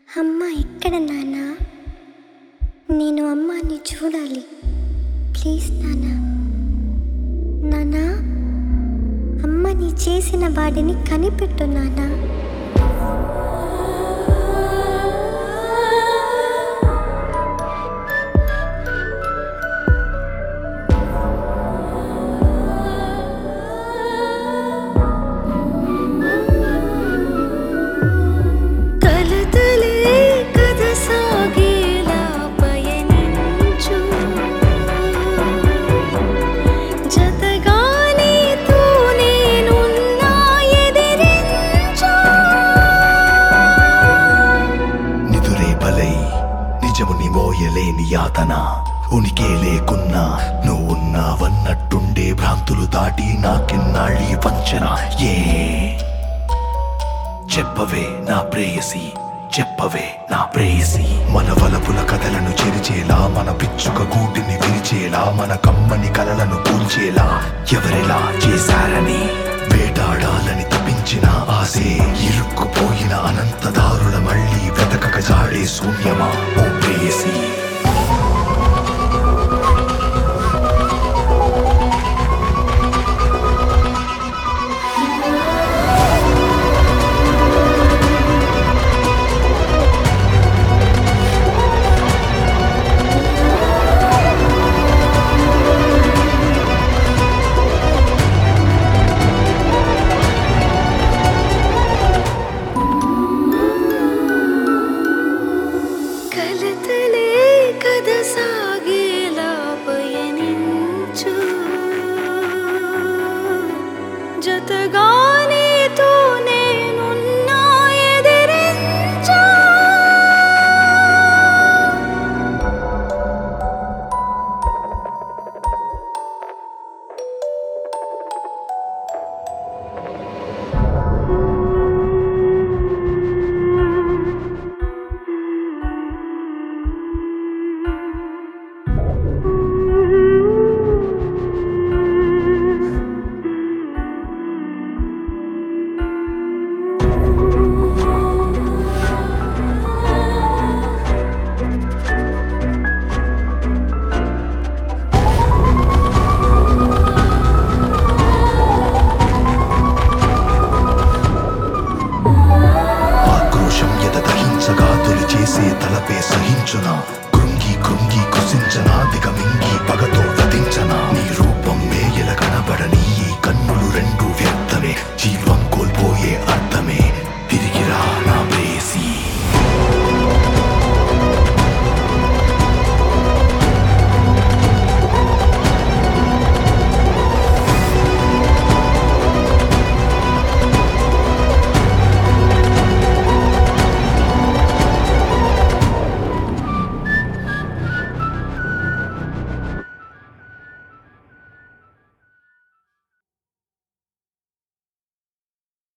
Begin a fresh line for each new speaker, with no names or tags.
అమ్మ ఇక్కడ నాన్న నేను అమ్మాని చూడాలి ప్లీజ్ నాన్న నానా అమ్మని చేసిన వాడిని కనిపెట్టు నానా
కలతలే కథ సాగేలా పయనించు జతగా నీతో నేనున్నా ఎదిరించు
నిదురే బలై నిజముని మోయలేని యాతన ఉనికే లేకున్నా నువ్వున్నావన్నట్టుండే భ్రాంతులు దాటి నాకెన్నాళ్ళీ వంచన ఏ చెప్పవే నా ప్రేయసి చెప్పవే నా ప్రేయసి మన వలపుల కథలను చెరిచేలా మన పిచ్చుక గూటిని విరిచేలా మన కమ్మని కలలను కూల్చేలా ఎవరెలా చేశారని వేటాడాలని తప్పించిన ఆసే ఇరుక్కుపోయిన అనంత దారుల మళ్ళీ వెతకక జాడే శూన్యమా ఓ ప్రేయసి
కలతలే కథ సాగేలా పయనించు జతగా నీతో నేనున్నా ఎదిరించు
ఆక్రోశం ఎద దహించగా తొలి చేసే తలపే సహించునా కృంగి కృంగి కృషించనా దిగమింగి పగతో వధించనా నీ రూపం మేయల కనబడని ఈ